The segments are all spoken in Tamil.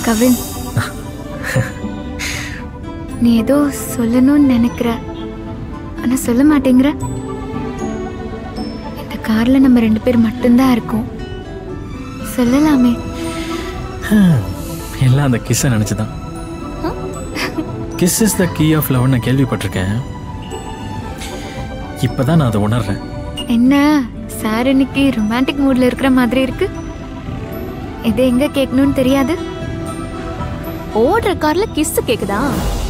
கவின் நீ ஏதோ சொல்லணும்னு நினைக்கிற ஆனா சொல்ல மாட்டேங்கிற இந்த கார்ல நம்ம ரெண்டு பேர் மட்டும்தான் இருக்கோம் சொல்லலாமே எல்லாம் அந்த கிஸ்ஸை நினச்சிதான் kiss is the key of love நான் கேள்விப்பட்டிருக்கேன் இப்பதான் நான் அதை உணர்றேன் என்ன சார் இன்னைக்கு ரொமான்டிக் மூட்ல இருக்கிற மாதிரி இருக்கு இது எங்க கேட்கணும்னு தெரியாது ஓடுற கார்ல கிஸ் கேக்குதா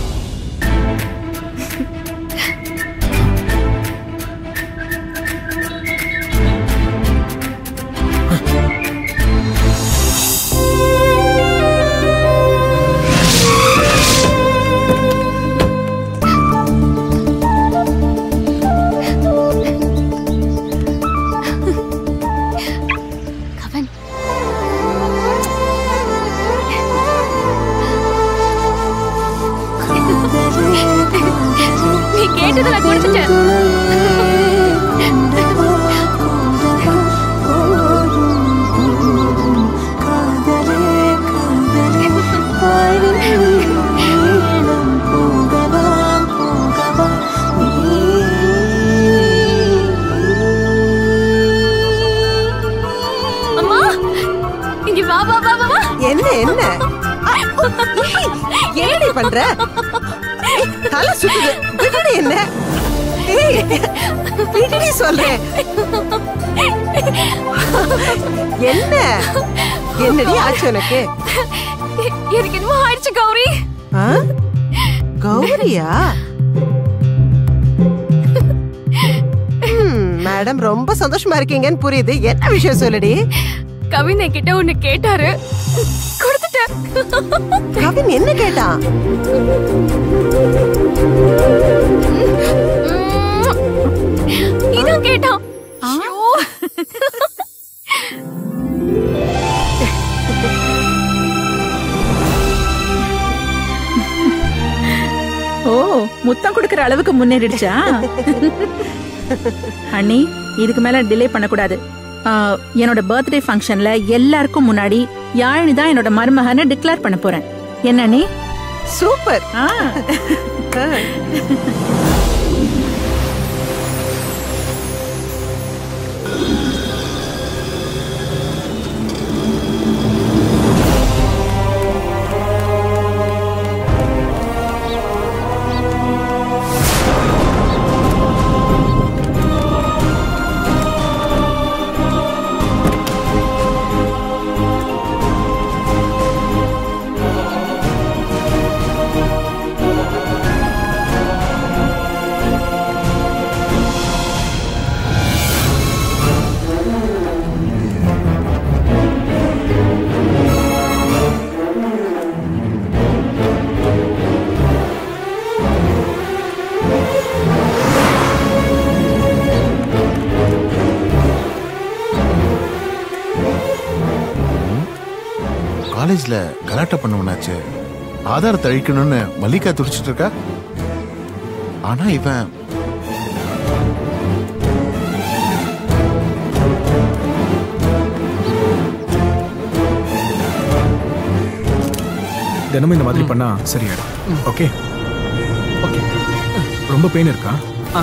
கவன் நீ கேட்டதை நான் கொடுத்துட்டேன் அம்மா இங்க வா வா வா வா வா என்ன என்ன ஏய், என்னடி பண்ற ஏய், தலை சுத்துது விடுடி என்ன ஏய் விடுடி சொல்றேன் என்ன என்னடி ஆச்சு உனக்கு எனக்கு என்னமோ ஆயிடுச்சு கௌரி ஆ? கௌரியா ம், மேடம் ரொம்ப சந்தோஷமா இருக்கீங்கன்னு புரியுது என்ன விஷயம் சொல்லுடி கவின் என்கிட்ட ஒண்ணு கேட்டாரு கொடுத்துட்டேன் கவின் என்ன கேட்டான் இதான் கேட்டான் ஐயோ. ஓ முத்தம் கொடுக்கற அளவுக்கு முன்னேறிடுச்சா அண்ணி இதுக்கு மேல டிலே பண்ணக்கூடாது ஆ, என்னோட பர்த்டே ஃபங்க்ஷன்ல எல்லாருக்கும் முன்னாடி யாழினி தான் என்னோட மருமகனை டிக்ளேர் பண்ண போறேன் என்ன அண்ணி சூப்பர் ஆ, ஆ. காலேஜ்ல கலாட்டா பண்ணவனாச்சு ஆதாரத்தை அழிக்கணும்னு மல்லிகா துடிச்சிட்டு இருக்கா ஆனா இவன் தினமும் இந்த மாதிரி பண்ணா சரியாயிடும் ஓகே ஓகே ரொம்ப பெயின் இருக்கா ஆ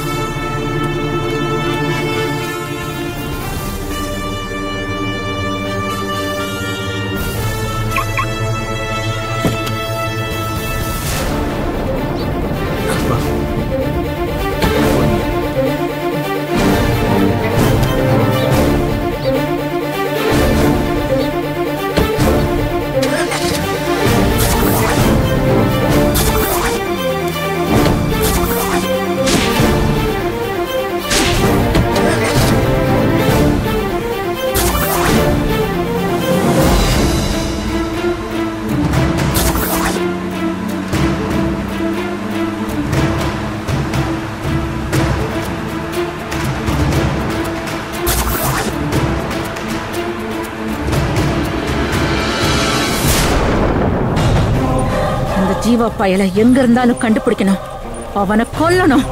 அந்த ஜீவா பயலை எங்க இருந்தாலும் கண்டுபிடிக்கணும் அவனை கொல்லணும்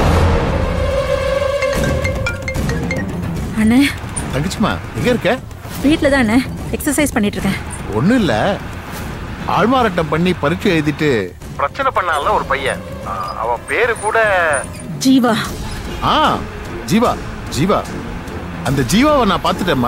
அண்ணே தங்கச்சிமா எங்க இருக்க வீட்ல தானே எக்ஸசைஸ் பண்ணிட்டு இருக்கேன் ஒண்ணும் இல்ல ஆள்மாறாட்டம் பண்ணி பரீட்சை எழுதிட்டு பிரச்சனை பண்ணால ஒரு பையன் ஆ, அவன் பேரு கூட ஜீவா ஆ ஜீவா ஜீவா அந்த ஜீவாவை நான் பார்த்துட்டேம்மா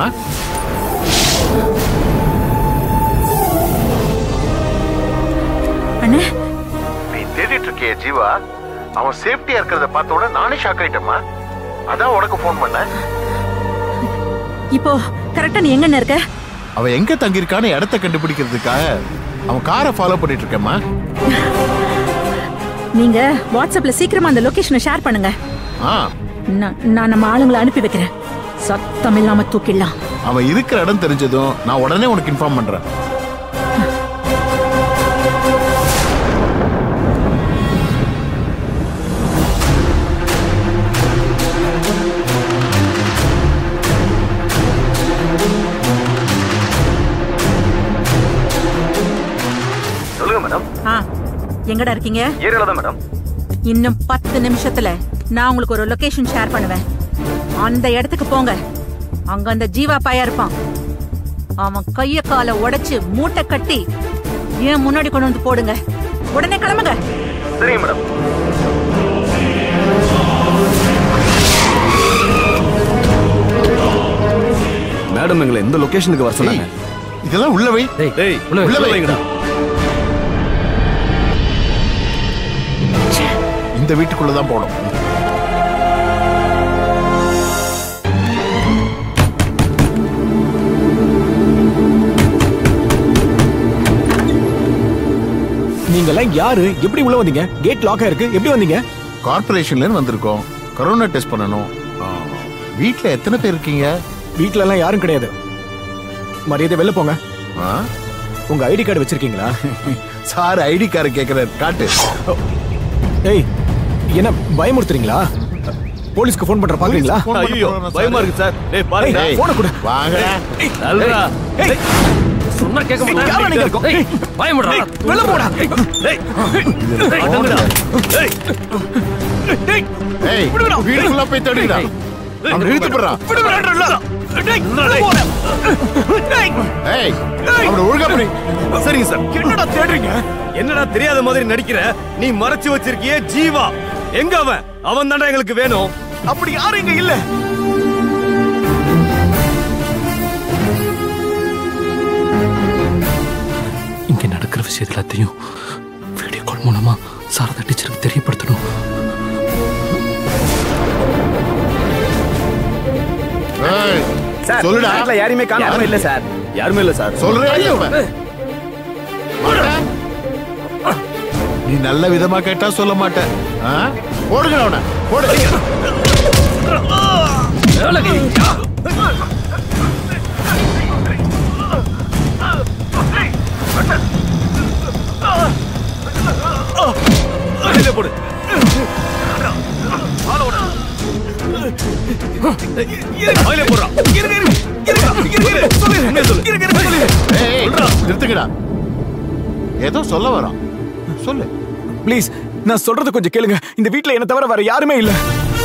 அண்ணே நீ தேடிட்டு இருக்கிய ஜீவா அவன் சேஃப்டியா இருக்கிறத பார்த்த உடனே நானே ஷாக் ஆயிட்டேம்மா அதான் உனக்கு ஃபோன் பண்ணேன் இப்போ கரெக்டா நீ எங்கன்னு இருக்க அவன் எங்க தங்கியிருக்கான்னு இடத்த கண்டுபிடிக்கிறதுக்காக அவன் காரை ஃபாலோ பண்ணிட்டு இருக்கேம்மா நீங்க வாட்ஸ்அப்ல சீக்கிரமா அந்த லொகேஷனை ஷேர் பண்ணுங்க ஆ நான் நான் நம்ம ஆளுங்களை அனுப்பி வைக்கிறேன் சத்தம் இல்லாம தூக்கிடலாம் அவன் இருக்கிற இடம் தெரிஞ்சதும் நான் உடனே உனக்கு இன்ஃபார்ம் பண்றேன் சொல்லுங்க மேடம் ஆ எங்கடா இருக்கீங்க ஏரியால தான் மேடம் இன்னும் பத்து நிமிஷத்துல நான் உங்களுக்கு ஒரு லொகேஷன் ஷேர் பண்ணுவேன் அந்த இடத்துக்கு போங்க அங்க அந்த ஜீவா பையா இருப்பான் அவன் கைய காலை உடைச்சு மூட்டை கட்டி ஏன் முன்னாடி கொண்டு வந்து போடுங்க உடனே கிளம்புங்க சரிங்க மேடம் மேடம் எங்களை எந்த லொகேஷனுக்கு வர சொன்னாங்க இதெல்லாம் உள்ள வை டேய் உள்ள வை. இந்த வீட்டுக்குள்ள தான் போகணும் நீங்க எல்லாம் யாரு எப்படி உள்ள வந்தீங்க கேட் லாக் ஆயிருக்கு எப்படி வந்தீங்க கார்பரேஷன்ல இருந்து வந்திருக்கோம் கொரோனா டெஸ்ட் பண்ணணும் ஆ, வீட்ல எத்தனை பேர் இருக்கீங்க வீட்ல எல்லாம் யாரும் கிடையாது மரியாதை வெளில போங்க ஆ? உங்க ஐடி கார்டு வச்சிருக்கீங்களா சார் ஐடி கார்டு கேக்குறாரு காட்டு ஏய் என்ன பயமுறுத்துறீங்களா போலீஸ்க்கு ஃபோன் பண்ற பாக்குறீங்களா போன் பண்ண ஐயோ போறானா பயமா சார்? இருக்கு சார் டேய் ஏய், பாருங்க டேய், போனை கொடு. வாங்கடா நல்றா ஏய், சொன்னா கேட்க ஏய், யாரா நீங்க இருக்கோம்? ஏய், பயமுடா ஏய், வெளில போடா டேய் டேய் அடங்குடா டேய் ஏய் வீட்டுக்குள்ள போய் தேடுங்கடா அவன் இழுத்து போடுறான் டேய் நில்றா, டேய். ஏய் அவனை ஒழுங்கா பண்ணி சரிங்க சார் என்னடா தேடுறீங்க என்னடா தெரியாத மாதிரி நடிக்கிற நீ மறைச்சு வச்சிருக்கியே ஜீவா எங்க அவன் அவன் தான்டா எங்களுக்கு வேணும் அப்படி யாரும் இங்க இல்ல இங்க நடக்கிற விஷயம் எல்லாத்தையும் வீடியோ கால் மூலமா சாரதா டீச்சருக்கு தெரியப்படுத்தணும் ஏய், சொல்லுடா யாருமே காணாம இல்ல சார் யாருமே இல்ல சார் சொல்றே நீ நல்ல விதமா கேட்டா சொல்ல மாட்ட ஆ? போடுங்க அவனை போடு வெளியில போடு வாயில போடுறா இருங்க இருங்க இருங்க சொல்லு உண்மையை சொல்லு ஏய், ஏய், நிறுத்துங்கடா ஏதோ சொல்ல வரான் சொல்லு ப்ளீஸ் நான் சொல்றது கொஞ்சம் கேளுங்க இந்த வீட்ல என்ன தவிர வேற யாருமே இல்ல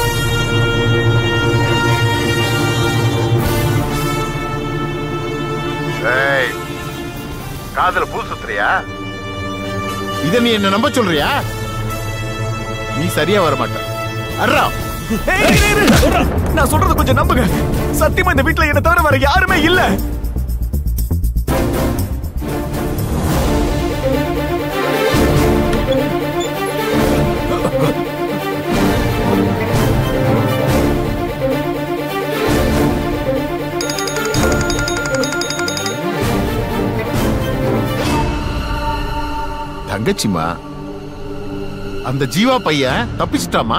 ஏய் காதுல பூ சுத்துறியா இத நீ என்ன நம்ப சொல்றியா நீ சரியா வர மாட்ட அர்ரா ஏய், இரு, இரு, இரு. நான் சொல்றது கொஞ்சம் நம்புங்க சத்தியமா இந்த வீட்ல என்ன தவிர வேற யாருமே இல்ல தங்கச்சிமா அந்த ஜீவா பையன் தப்பிச்சிட்டாமா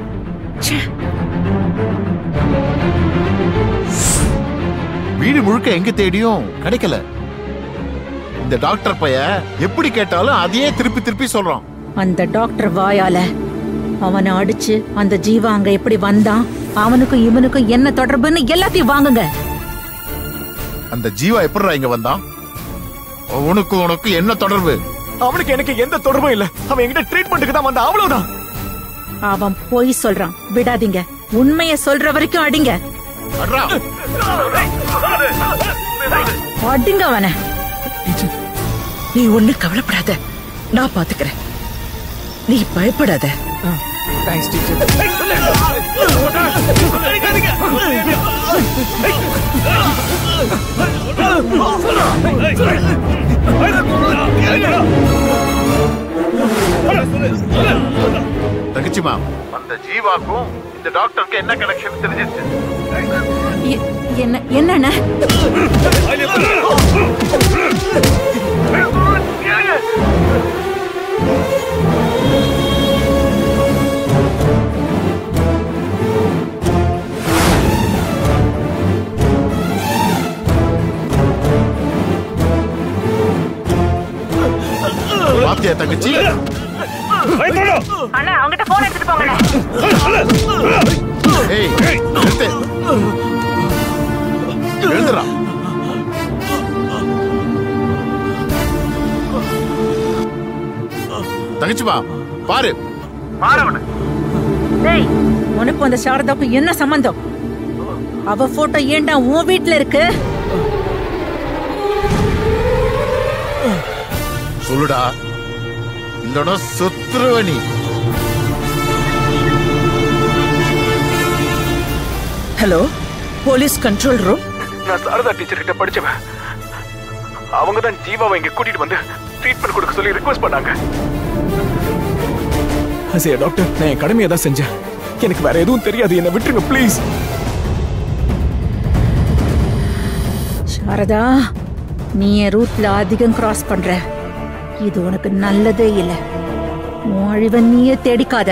வீடு முழுக்க எங்க தேடியும் கிடைக்கல இந்த டாக்டர் பையன் எப்படி கேட்டாலும் அதையே திருப்பி திருப்பி சொல்றான் அந்த டாக்டர் வாயால அவனை அடிச்சு அந்த ஜீவா அங்க எப்படி வந்தான் அவனுக்கும் இவனுக்கும் என்ன தொடர்புன்னு எல்லாத்தையும் வாங்குங்க அந்த ஜீவா எப்படிடா இங்க வந்தான் உனக்கு உனக்கு என்ன தொடர்பு அவனுக்கு எனக்கு எந்த தொடர்பும் இல்ல அவன் என்கிட்ட ட்ரீட்மெண்ட்டுக்கு தான் வந்தான் அவ்வளவுதான் அவன் பொய் சொல்றான் விடாதீங்க உண்மைய சொல்ற வரைக்கும் அடிங்க அட்ரா அடிங்க அவன நீ ஒண்ணு கவலைப்படாத நான் பாத்துக்கிறேன் நீ பயப்படாத தேங்க்ஸ் டீச்சர் தங்கச்சிமா அந்த ஜீவாக்கும் இந்த டாக்டருக்கு என்ன கனெக்ஷன் தெரிஞ்சிருச்சு எ- என்ன என்னண்ணே பாத்தியா தங்கச்சி அண்ணா அவங்கிட்ட போன் எடுத்துட்டு போங்கண்ணே ஏய் நிறுத்து எழுதுறா தங்கச்சிமா பாரு டேய் உனக்கு அந்த சாரதாக்கும் என்ன சம்பந்தம் அவ போட்டோ ஏன்டா உன் வீட்ல இருக்கு சொல்லுடா இல்லனா சுத்துருவ நீ ஹலோ போலீஸ் கண்ட்ரோல் ரூம் நான் சாரதா டீச்சர் கிட்ட படிச்சவன் அவங்க தான் ஜீவாவை இங்க கூட்டிட்டு வந்து ட்ரீட்மெண்ட் கொடுக்க சொல்லி ரிக்வெஸ்ட் பண்ணாங்க சரி டாக்டர் நான் என் கடமையை தான் செஞ்சேன் எனக்கு வேற எதுவும் தெரியாது என்ன விட்டுருங்க ப்ளீஸ் சாரதா நீ என் ரூட்ல அதிகம் கிராஸ் பண்ற இது உனக்கு நல்லதே இல்ல உன் அழிவை நீயே தேடிக்காத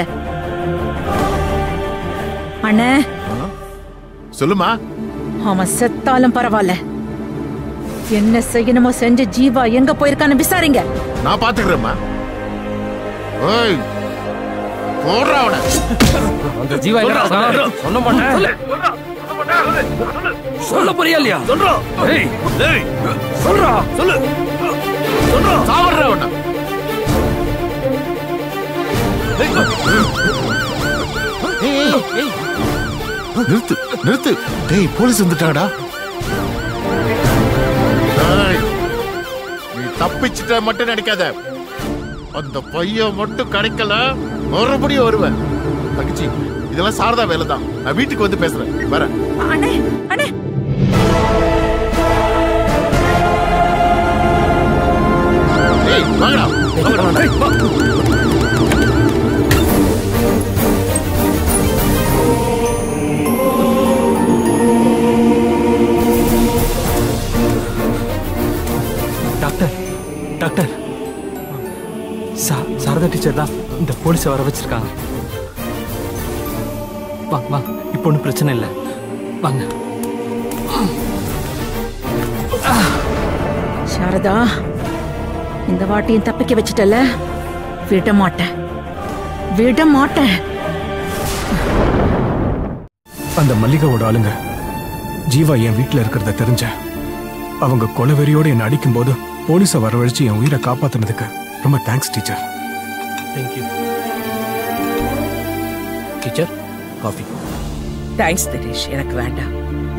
அண்ணே சொல்லுமா அவன் செத்தாலும் பரவாயில்ல என்ன செய்யணுமோ செஞ்சு ஜீவா எங்க போயிருக்கான்னு விசாரிங்க நான் பாத்துக்கிறேம்மா ஓய் போடுறா அவனை அந்த ஜீவா எங்கடா இருக்கான்? சொல்ல மாட்டேன் சொல்ல போறியா இல்லையா ஏய், ஏய், சொல்றா சொல்லு சாவடுறா அவனை ஏய், ஏய், ஏய். நிறுத்து நிறுத்து டேய் போலீஸ் வந்துட்டாடா டேய், நீ தப்பிச்சிட்ட மட்டும் நினைக்காத அந்த பையன் மட்டும் கிடைக்கல மறுபடியும் வருவேன் தங்கச்சி இதெல்லாம் சாரதா வேலை தான் நான் வீட்டுக்கு வந்து பேசுறேன் வரேன் அண்ணே அண்ணே ஏய் வாங்கடா டாக்டர் டாக்டர் சா- சாரதா டீச்சர் தான் இந்த போலீஸை வர வச்சிருக்காங்க வாங்க வாங்க இப்போ ஒன்றும் பிரச்சனை இல்லை வாங்க சாரதா இந்த வாட்டியும் தப்பிக்க வச்சிட்டல விட மாட்டேன் விட மாட்டேன் அந்த மல்லிகாவோட ஆளுங்க ஜீவா என் வீட்ல இருக்கிறத தெரிஞ்ச அவங்க கொலவெறியோட என்னை அடிக்கும்போது போலீஸை வரவழைச்சு என் உயிரை காப்பாத்துனதுக்கு ரொம்ப thanks teacher thank you teacher coffee thanks Dinesh எனக்கு வேண்டாம்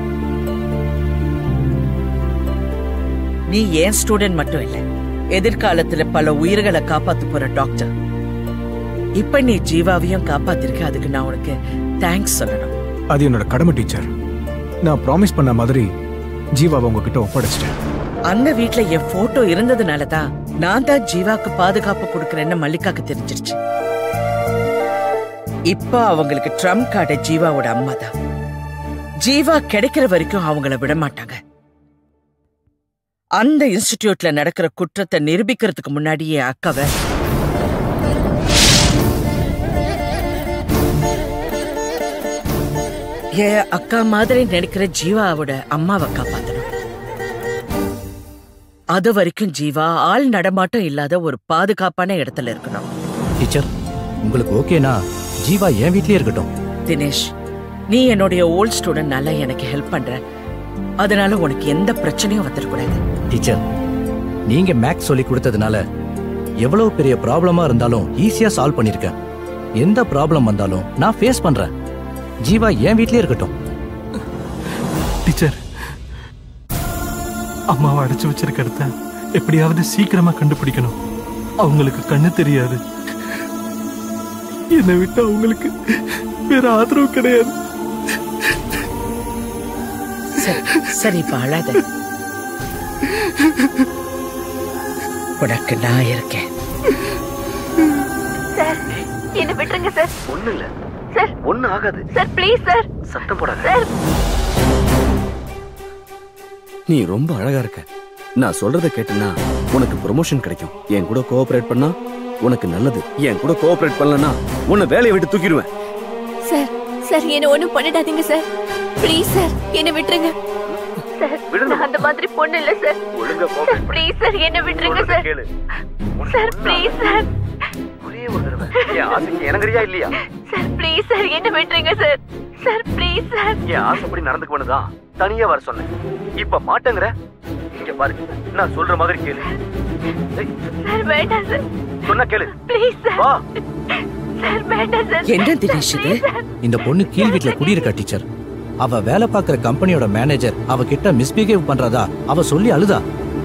நீ ஏன் ஸ்டூடெண்ட் மட்டும் இல்ல எதிர்காலத்துல பல உயிர்களை காப்பாத்த போற டாக்டர் இப்ப நீ ஜீவாவையும் காப்பாத்திருக்க அதுக்கு நான் உனக்கு தேங்க்ஸ் சொல்லணும் அது என்னோட கடமை டீச்சர் நான் ப்ராமிஸ் பண்ண மாதிரி ஜீவாவை உங்ககிட்ட ஒப்படைச்சிட்டேன் அந்த வீட்ல என் போட்டோ இருந்ததுனால தான் நான் தான் ஜீவாக்கு பாதுகாப்பு கொடுக்கறேன்னு மல்லிகாக்கு தெரிஞ்சிருச்சு இப்ப அவங்களுக்கு ட்ரம்ப் கார்டு ஜீவாவோட அம்மா தான் ஜீவா கிடைக்கிற வரைக்கும் அவங்கள விட மாட்டாங்க அந்த இன்ஸ்டிடியூட்ல நடக்கிற குற்றத்தை நிரூபிக்கிறதுக்கு முன்னாடியே அக்காவை என் அக்கா மாதிரி நினைக்கிற ஜீவாவோட அம்மாவை காப்பாத்தணும் அது வரைக்கும் ஜீவா ஆள் நடமாட்டம் இல்லாத ஒரு பாதுகாப்பான இடத்துல இருக்கணும் டீச்சர் உங்களுக்கு ஓகேனா ஜீவா என் வீட்லயே இருக்கட்டும் தினேஷ் நீ என்னுடைய ஓல்ட் ஸ்டூடெண்ட்னால எனக்கு ஹெல்ப் பண்ற அதனால உனக்கு எந்த பிரச்சனையும் வந்துடக்கூடாது டீச்சர் நீங்க மேக்ஸ் சொல்லி கொடுத்ததுனால எவ்வளவு பெரிய ப்ராப்ளமா இருந்தாலும் ஈஸியா சால்வ் பண்ணிருக்கேன் எந்த ப்ராப்ளம் வந்தாலும் நான் ஃபேஸ் பண்றேன் ஜீவா என் வீட்லயே இருக்கட்டும் டீச்சர் அம்மாவை அடைச்சு வச்சிருக்க இடத்த எப்படியாவது சீக்கிரமா கண்டுபிடிக்கணும் அவங்களுக்கு கண்ணு தெரியாது என்னை விட்டு அவங்களுக்கு வேற ஆதரவு கிடையாது சரி சரி இப்ப அழாத உனக்கு நான் இருக்கேன் சார் என்ன விட்டுருங்க சார் ஒண்ணு இல்ல சார் ஒண்ணு ஆகாது சார் ப்ளீஸ் சார் சத்தம் போடாத சார் நீ ரொம்ப அழகா இருக்க நான் சொல்றத கேட்டனா உனக்கு ப்ரொமோஷன் கிடைக்கும் என் கூட கோஆபரேட் பண்ணா உனக்கு நல்லது என் கூட கோஆபரேட் பண்ணலனா உன்னை வேலையை விட்டு தூக்கிடுவேன் சார் சார் என்ன ஒண்ணும் பண்ணிடாதீங்க சார் ப்ளீஸ் சார் என்ன விட்டுருங்க சார் நான் அந்த மாதிரி பொண்ணு இல்ல சார் ஒழுங்கா சார் ப்ளீஸ் சார் என்ன விட்டுருங்க சார் கேளு சார் ப்ளீஸ் சார் ஒரே ஒரு தடவை என் ஆசைக்கு இணங்குறியா இல்லையா சார் ப்ளீஸ் சார் என்ன விட்டுருங்க சார் சார் ப்ளீஸ் சார் என் ஆசைப்படி நடந்துக்கணுதான் தனியா வர சொன்னேன் இப்ப மாட்டேங்கிற இங்க பாரு நான் சொல்ற மாதிரி கேளு ஏய், சார் வேண்டாம் சார் சொன்னா கேளு ப்ளீஸ் சார் வா சார் வேண்டாம் சார் என்ன தினேஷ் இது இந்த பொண்ணு கீழ் வீட்ல குடியிருக்கா டீச்சர் அவ வேலை பார்க்குற கம்பெனியோட மேனேஜர் அவ கிட்ட மிஸ்பிஹேவ் பண்றதா அவ சொல்லி அழுதா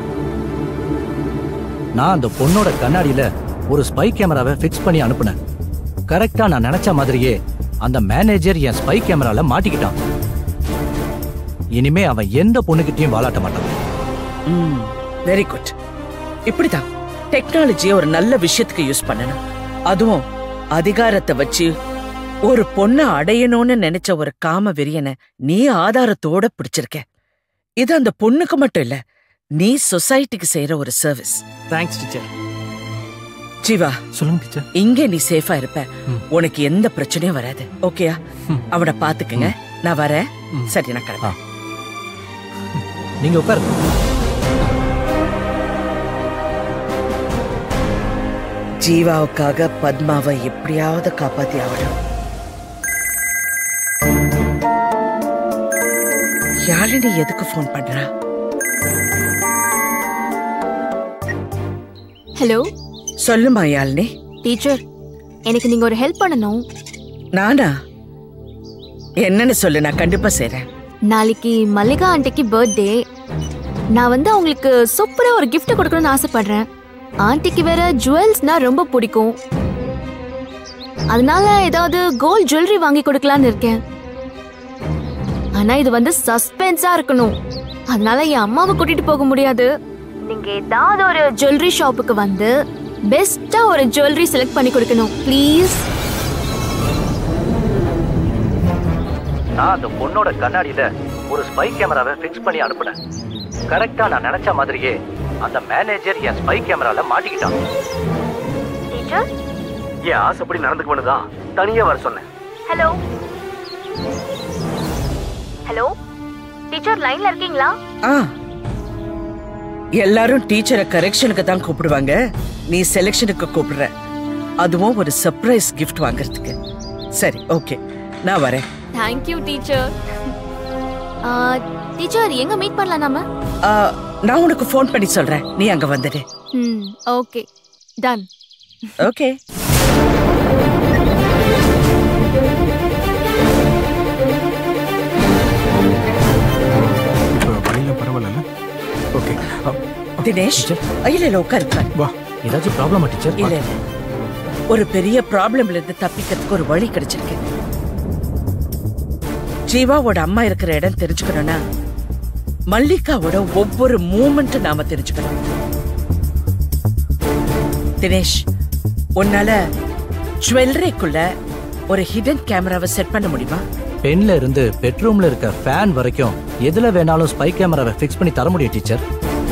நான் அந்த பொண்ணோட கண்ணாடியில ஒரு ஸ்பை கேமராவை ஃபிக்ஸ் பண்ணி அனுப்புனேன் கரெக்டா நான் நினைச்ச மாதிரியே அந்த மேனேஜர் என் ஸ்பை கேமரால மாட்டிக்கிட்டான் இனிமே அவன் எந்த பொண்ணுகிட்டயும் வாலாட்ட மாட்டான் வெரி குட் இப்படிதான் டெக்னாலஜியை ஒரு நல்ல விஷயத்துக்கு யூஸ் பண்ணணும் அதுவும் அதிகாரத்தை வச்சு ஒரு பொண்ணை அடையணும்னு நினைச்ச ஒரு காம வெறியனை நீ ஆதாரத்தோட பிடிச்சிருக்க இது அந்த பொண்ணுக்கு மட்டும் இல்ல நீ சொசைட்டிக்கு செய்யற ஒரு சர்வீஸ் தேங்க்ஸ் டீச்சர் ஜீவா சொல்லுங்க டீச்சர் இங்க நீ சேஃபா இருப்ப உனக்கு எந்த பிரச்சனையும் வராது ஓகேயா அவனை பாத்துக்குங்க நான் வரேன் சரி நான் கிளம்புறேன் நீங்க உட்காருங்க ஜீவாவுக்காக பத்மாவை எப்படியாவது காப்பாத்தி ஆகணும் யாழினி எதுக்கு ஃபோன் பண்றா ஹலோ சொல்லுமா யாழினி டீச்சர் எனக்கு நீங்க ஒரு ஹெல்ப் பண்ணணும் நானா என்னன்னு சொல்லு நான் கண்டிப்பா செய்றேன் நாளைக்கு மல்லிகா ஆண்டிக்கு பர்த்டே நான் வந்து அவங்களுக்கு சூப்பரா ஒரு gift கொடுக்கணும்னு ஆசைப்படுறேன் ஆண்டிக்கு வேற ஜுவல்ஸ்னா ரொம்ப பிடிக்கும் அதனால ஏதாவது கோல்ட் ஜுவல்லரி வாங்கி கொடுக்கலான்னு இருக்கேன் ஆனா இது வந்து சஸ்பென்ஸா இருக்கணும் அதனால என் அம்மாவை கூட்டிட்டு போக முடியாது நீங்க ஏதாவது ஒரு ஜுவல்லரி ஷாப்புக்கு வந்து பெஸ்டா ஒரு ஜுவல்லரி செலக்ட் பண்ணி கொடுக்கணும் ப்ளீஸ் நான் அந்த பொண்ணோட கண்ணாடியில ஒரு ஸ்பை கேமராவை ஃபிக்ஸ் பண்ணி அனுப்புனேன் கரெக்டா நான் நினைச்ச மாதிரியே அந்த மேனேஜர் என் ஸ்பை கேமரால மாட்டிக்கிட்டான் டீச்சர் என் ஆசைப்படி நடந்துக்கணுதான் தனியா வர சொன்னேன் ஹலோ ஹலோ டீச்சர் லைன்ல இருக்கீங்களா ஆ எல்லாரும் டீச்சரை கரெக்ஷனுக்கு தான் கூப்பிடுவாங்க நீ செலெக்ஷனுக்கு கூப்பிடுற அதுவும் ஒரு சர்ப்ரைஸ் கிஃப்ட் வாங்குறதுக்கு சரி ஓகே நான் வரேன் தேங்க்யூ டீச்சர் டீச்சர் எங்க மீட் பண்ணலாம் நாம ஆ, நான் உனக்கு ஃபோன் பண்ணி சொல்றேன் நீ அங்க வந்துடு ம் ஓகே டன் ஓகே இப்போ வழியில பரவாயில்ல ஓகே தினேஷ் இல்ல இல்ல உட்காரு உட்காரு. வா ஏதாச்சும் ப்ராப்ளமா டீச்சர் இல்ல இல்ல ஒரு பெரிய ப்ராப்ளம்ல இருந்து தப்பிக்கிறதுக்கு ஒரு வழி கிடைச்சிருக்கு ஜீவாவோட அம்மா இருக்கிற இடம் தெரிஞ்சுக்கணும்னா மல்லிகாவோட ஒவ்வொரு மூமெண்ட் நாம தெரிஞ்சுக்கணும் தினேஷ் உன்னால ஜுவல்லரிக்குள்ள ஒரு ஹிடன் கேமராவை செட் பண்ண முடியுமா பென்ல இருந்து பெட்ரூம்ல இருக்க ஃபேன் வரைக்கும் எதுல வேணாலும் ஸ்பை கேமராவை ஃபிக்ஸ் பண்ணி தர முடியும் டீச்சர்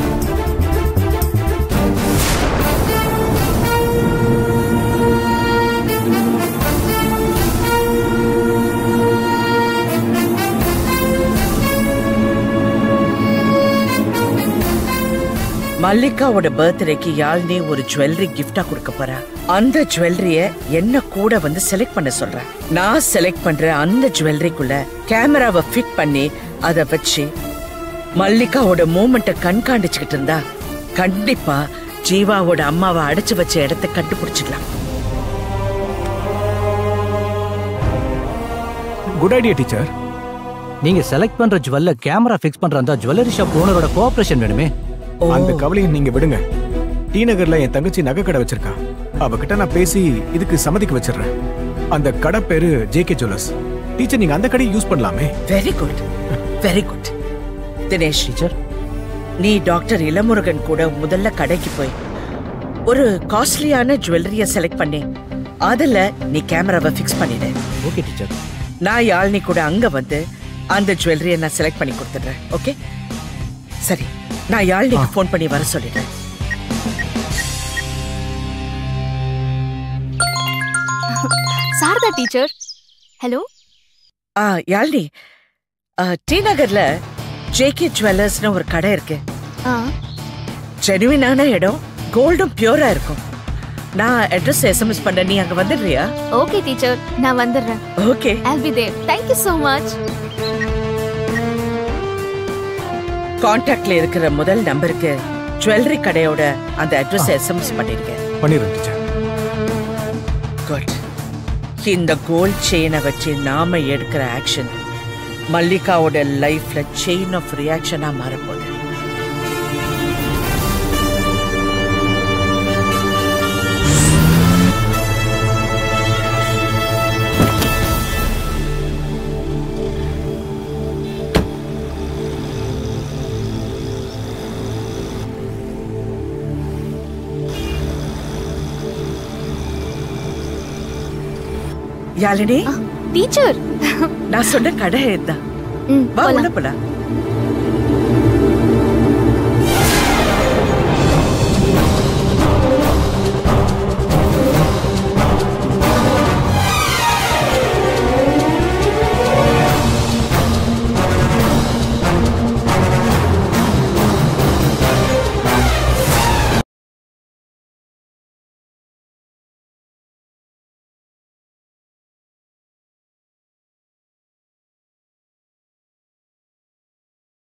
மல்லிகாவோட பர்த்டேக்கு யாழ்னி ஒரு ஜுவல்லரி கிஃப்டா கொடுக்க போறா அந்த ஜுவல்லரிய என்ன கூட வந்து செலக்ட் பண்ண சொல்றேன் நான் செலக்ட் பண்ற அந்த ஜுவல்லரிக்குள்ள கேமராவை ஃபிட் பண்ணி அத வச்சு மல்லிகாவோட மூமெண்ட்டை கண்காணிச்சுக்கிட்டு இருந்தா கண்டிப்பா ஜீவாவோட அம்மாவை அடைச்சு வச்ச இடத்தை கண்டுபிடிச்சிடலாம் குட் ஐடியா டீச்சர் நீங்க செலக்ட் பண்ற ஜுவல்ல கேமரா ஃபிக்ஸ் பண்ற அந்த ஜுவல்லரி ஷாப் ஓனரோட கோஆபரேஷன் வேணுமே அந்த கவலையை நீங்க விடுங்க டி நகர்ல என் தங்கச்சி நகை கடை வச்சிருக்கா அவகிட்ட நான் பேசி இதுக்கு சம்மதிக்க வச்சிடுறேன் அந்த கடை பேரு ஜே கே ஜுவல்லர்ஸ் டீச்சர் நீங்க அந்த கடையை யூஸ் பண்ணலாமே very good very good Dinesh teacher நீ டாக்டர் இளமுருகன் கூட முதல்ல கடைக்கு போய் ஒரு காஸ்ட்லியான ஜுவல்லரிய செலக்ட் பண்ணி அதுல நீ கேமராவை ஃபிக்ஸ் பண்ணிடு ஓகே டீச்சர் நான் யாழ்னி கூட அங்க வந்து அந்த ஜுவல்லரியை நான் செலக்ட் பண்ணி கொடுத்துடுறேன் ஓகே சரி நான் யாழ்னிக்கு ஃபோன் பண்ணி வர சொல்லிடுறேன் சாரதா டீச்சர் ஹலோ ஆ யாழ்னி ஆ, டி நகர்ல ஜேகே ஜுவல்லர்ஸ்னு ஒரு கடை இருக்கு ஆ ஜெனுவினான இடம் கோல்டும் பியூரா இருக்கும் நான் அட்ரஸ் எஸ்எம்எஸ் பண்ண நீ அங்க வந்துடுறியா ஓகே டீச்சர் நான் வந்துடுறேன் okay I'll be there. Thank you so much. கான்டாக்ட்ல இருக்கிற முதல் நம்பருக்கு ஜுவல்லரி கடையோட அந்த அட்ரஸ் எஸ்எம்எஸ் பண்ணிருக்கேன் பண்ணிடுறேன் டீச்சர் குட் இந்த கோல்ட் செயினை வச்சு நாம எடுக்கிற ஆக்ஷன் மல்லிகாவோட லைஃப்ல செயின் ஆஃப் ரியாக்ஷனா மாறப்போகுது யாழினி டீச்சர் நான் சொன்ன கடை இதுதான் ம் வா போலாம். உள்ள போலாம்